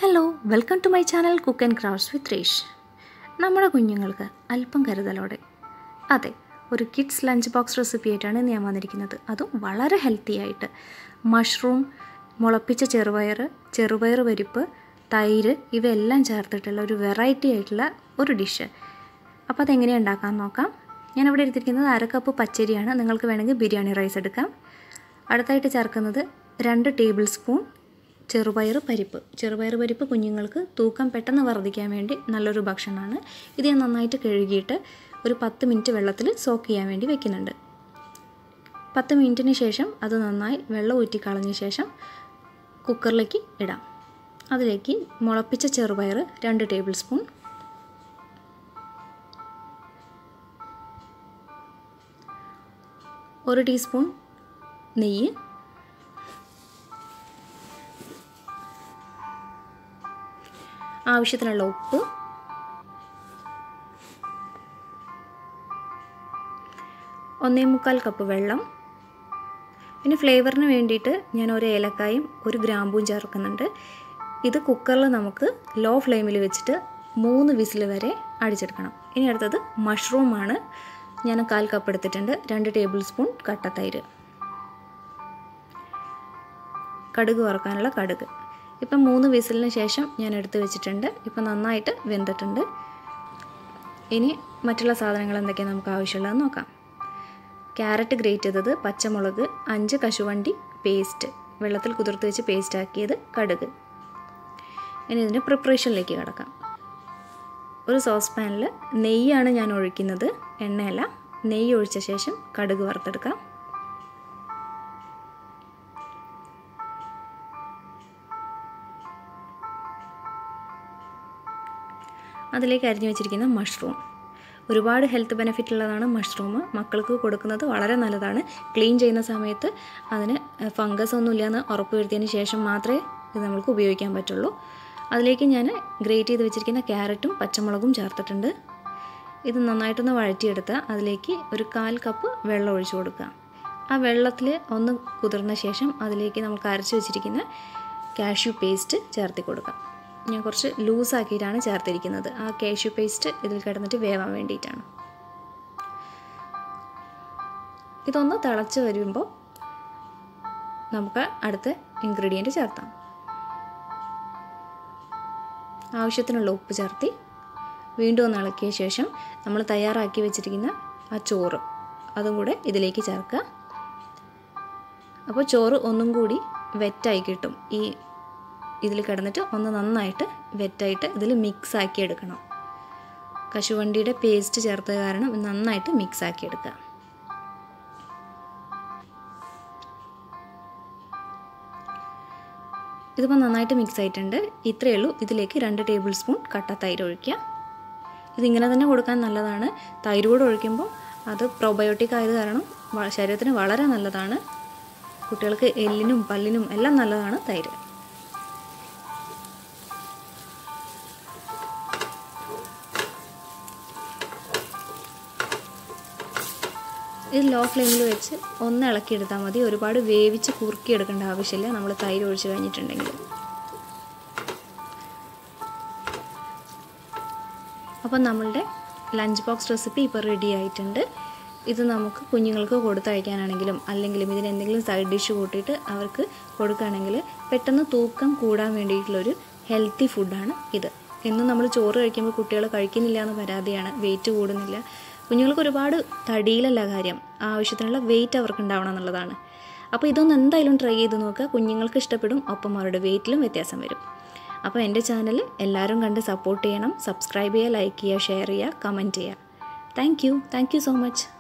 hello welcome to my channel cook and crafts with Resh നമ്മുടെ കുഞ്ഞുങ്ങൾക്ക് അല്പം കരുതലോടെ അതെ ഒരു കിഡ്സ് ലഞ്ച് ബോക്സ് റെസിപ്പി ആയിട്ടാണ് ഞാൻ വന്നിരിക്കുന്നത് അതും വളരെ ഹെൽത്തി ആയിട്ട് മഷ്റൂം മുളപ്പിച്ച ചെറുപയർ ചെറുപയർ പരിപ്പ് തൈര് ഇവയെല്ലാം ചേർത്തിട്ടുള്ള ഒരു വെറൈറ്റി ആയിട്ടുള്ള ഒരു ഡിഷ് അപ്പോൾ അതെങ്ങനെയാണ് ഉണ്ടാക്കാൻ നോക്കാം ഞാനിവിടെ എടുത്തിരിക്കുന്നത് അര കപ്പ് പച്ചരിയാണ് നിങ്ങൾക്ക് വേണമെങ്കിൽ ബിരിയാണി റൈസ് എടുക്കാം അടുത്തായിട്ട് ചേർക്കുന്നത് രണ്ട് ടേബിൾ സ്പൂൺ ചെറുപയർ പരിപ്പ് ചെറുപയർ പരിപ്പ് കുഞ്ഞുങ്ങൾക്ക് തൂക്കം പെട്ടെന്ന് വർദ്ധിക്കാൻ വേണ്ടി നല്ലൊരു ഭക്ഷണമാണ് ഇത് ഞാൻ നന്നായിട്ട് കഴുകിയിട്ട് ഒരു പത്ത് മിനിറ്റ് വെള്ളത്തിൽ സോക്ക് ചെയ്യാൻ വേണ്ടി വെക്കുന്നുണ്ട് പത്ത് മിനിറ്റിന് ശേഷം അത് നന്നായി വെള്ളം ഊറ്റി കളഞ്ഞ ശേഷം കുക്കറിലേക്ക് ഇടാം അതിലേക്ക് മുളപ്പിച്ച ചെറുപയർ രണ്ട് ടേബിൾ സ്പൂൺ ഒരു ടീസ്പൂൺ നെയ്യ് ആവശ്യത്തിനുള്ള ഉപ്പ് ഒന്നേ മുക്കാൽ കപ്പ് വെള്ളം പിന്നെ ഫ്ലേവറിന് വേണ്ടിയിട്ട് ഞാൻ ഒരു ഏലക്കായും ഒരു ഗ്രാമ്പൂവും ചേർക്കുന്നുണ്ട് ഇത് കുക്കറിൽ നമുക്ക് ലോ ഫ്ലെയിമിൽ വെച്ചിട്ട് മൂന്ന് വിസിൽ വരെ അടിച്ചെടുക്കണം ഇനി അടുത്തത് മഷ്റൂമാണ് ഞാൻ കാൽ കപ്പ് എടുത്തിട്ടുണ്ട് രണ്ട് ടേബിൾ സ്പൂൺ കട്ടത്തൈര് കടുക് വറക്കാനുള്ള കടുക് ഇപ്പം മൂന്ന് വിസിലിന് ശേഷം ഞാൻ എടുത്ത് വെച്ചിട്ടുണ്ട് ഇപ്പം നന്നായിട്ട് വെന്തിട്ടുണ്ട് ഇനി മറ്റുള്ള സാധനങ്ങൾ എന്തൊക്കെയാണ് നമുക്ക് ആവശ്യമുള്ളതെന്ന് നോക്കാം ക്യാരറ്റ് ഗ്രേറ്റ് ചെയ്തത് പച്ചമുളക് അഞ്ച് കശുവണ്ടി പേസ്റ്റ് വെള്ളത്തിൽ കുതിർത്ത് വെച്ച് പേസ്റ്റ് ആക്കിയത് കടുക് ഇനി ഇതിൻ്റെ പ്രിപ്പറേഷനിലേക്ക് കിടക്കാം ഒരു സോസ് പാനിൽ നെയ്യാണ് ഞാൻ ഒഴിക്കുന്നത് എണ്ണയല്ല നെയ്യ് ഒഴിച്ച ശേഷം കടുക് വറുത്തെടുക്കാം അതിലേക്ക് അരിഞ്ഞു വെച്ചിരിക്കുന്ന മഷ്റൂം ഒരുപാട് ഹെൽത്ത് ബെനിഫിറ്റ് ഉള്ളതാണ് മഷ്റൂം മക്കൾക്ക് കൊടുക്കുന്നത് വളരെ നല്ലതാണ് ക്ലീൻ ചെയ്യുന്ന സമയത്ത് അതിന് ഫംഗസ് ഒന്നും ഇല്ലയെന്ന് ഉറപ്പ് വരുത്തിയതിന് ശേഷം മാത്രമേ ഇത് നമുക്ക് ഉപയോഗിക്കാൻ പറ്റുള്ളൂ അതിലേക്ക് ഞാൻ ഗ്രേറ്റ് ചെയ്ത് വെച്ചിരിക്കുന്ന ക്യാരറ്റും പച്ചമുളകും ചേർത്തിട്ടുണ്ട് ഇത് നന്നായിട്ടൊന്ന് വഴറ്റിയെടുത്ത് അതിലേക്ക് ഒരു കാൽ കപ്പ് വെള്ളം ഒഴിച്ചു കൊടുക്കുക ആ വെള്ളത്തിൽ ഒന്ന് കുതിർന്ന ശേഷം അതിലേക്ക് നമുക്ക് അരച്ച് വെച്ചിരിക്കുന്ന കാഷ്യൂ പേസ്റ്റ് ചേർത്തി കൊടുക്കാം ഞാൻ കുറച്ച് ലൂസാക്കിയിട്ടാണ് ചേർത്തിരിക്കുന്നത് ആ കാഷ്യൂ പേസ്റ്റ് ഇതിൽ കിടന്നിട്ട് വേവാൻ വേണ്ടിയിട്ടാണ് ഇതൊന്ന് തിളച്ച് വരുമ്പോൾ നമുക്ക് അടുത്ത ഇൻഗ്രീഡിയൻറ്റ് ചേർത്താം ആവശ്യത്തിനുള്ള ഉപ്പ് ചേർത്തി വീണ്ടും ഒന്ന് ഇളക്കിയ ശേഷം നമ്മൾ തയ്യാറാക്കി വെച്ചിരിക്കുന്ന ആ ചോറ് അതും കൂടെ ഇതിലേക്ക് ചേർക്കുക അപ്പോൾ ചോറ് ഒന്നും കൂടി വെറ്റായി കിട്ടും ഈ ഇതിൽ കിടന്നിട്ട് ഒന്ന് നന്നായിട്ട് വെറ്റായിട്ട് ഇതിൽ മിക്സ് ആക്കി എടുക്കണം കശുവണ്ടിയുടെ പേസ്റ്റ് ചേർത്തത് കാരണം നന്നായിട്ട് മിക്സ് ആക്കി എടുക്കുക ഇതിപ്പോൾ നന്നായിട്ട് മിക്സ് ആയിട്ടുണ്ട് ഇത്രയേ ഉള്ളൂ ഇതിലേക്ക് രണ്ട് ടേബിൾ സ്പൂൺ കട്ട തൈര് ഒഴിക്കുക ഇതിങ്ങനെ തന്നെ കൊടുക്കാൻ നല്ലതാണ് തൈര് കൂടെ ഒഴിക്കുമ്പോൾ അത് പ്രോബയോട്ടിക് ആയത് കാരണം ശരീരത്തിന് വളരെ നല്ലതാണ് കുട്ടികൾക്ക് എല്ലിനും പല്ലിനും എല്ലാം നല്ലതാണ് തൈര് ഇത് ലോ ഫ്ലെയിമിൽ വെച്ച് ഒന്ന് ഇളക്കിയെടുത്താൽ മതി ഒരുപാട് വേവിച്ച് കുറുക്കിയെടുക്കേണ്ട ആവശ്യമില്ല നമ്മൾ തൈര് ഒഴിച്ച് കഴിഞ്ഞിട്ടുണ്ടെങ്കിൽ അപ്പം നമ്മളുടെ ലഞ്ച് ബോക്സ് റെസിപ്പി ഇപ്പോൾ റെഡി ആയിട്ടുണ്ട് ഇത് നമുക്ക് കുഞ്ഞുങ്ങൾക്ക് കൊടുത്തയക്കാനാണെങ്കിലും അല്ലെങ്കിലും ഇതിന് എന്തെങ്കിലും സൈഡ് ഡിഷ് കൂട്ടിയിട്ട് അവർക്ക് കൊടുക്കുകയാണെങ്കിൽ പെട്ടെന്ന് തൂക്കം കൂടാൻ വേണ്ടിയിട്ടുള്ളൊരു ഹെൽത്തി ഫുഡാണ് ഇത് എന്നും നമ്മൾ ചോറ് കഴിക്കുമ്പോൾ കുട്ടികൾ കഴിക്കുന്നില്ല എന്ന് പരാതിയാണ് വെയിറ്റ് കൂടുന്നില്ല കുഞ്ഞുങ്ങൾക്ക് ഒരുപാട് തടിയിലല്ല കാര്യം ആവശ്യത്തിനുള്ള വെയിറ്റ് അവർക്ക് ഉണ്ടാവണം എന്നുള്ളതാണ് അപ്പോൾ ഇതൊന്ന് എന്തായാലും ട്രൈ ചെയ്ത് നോക്കുക കുഞ്ഞുങ്ങൾക്ക് ഇഷ്ടപ്പെടും ഒപ്പം അവരുടെ വെയിറ്റിലും വ്യത്യാസം വരും അപ്പോൾ എൻ്റെ ചാനൽ എല്ലാവരും കണ്ട് സപ്പോർട്ട് ചെയ്യണം സബ്സ്ക്രൈബ് ചെയ്യുക ലൈക്ക് ചെയ്യുക ഷെയർ ചെയ്യുക കമൻറ്റ് ചെയ്യുക thank you thank you so much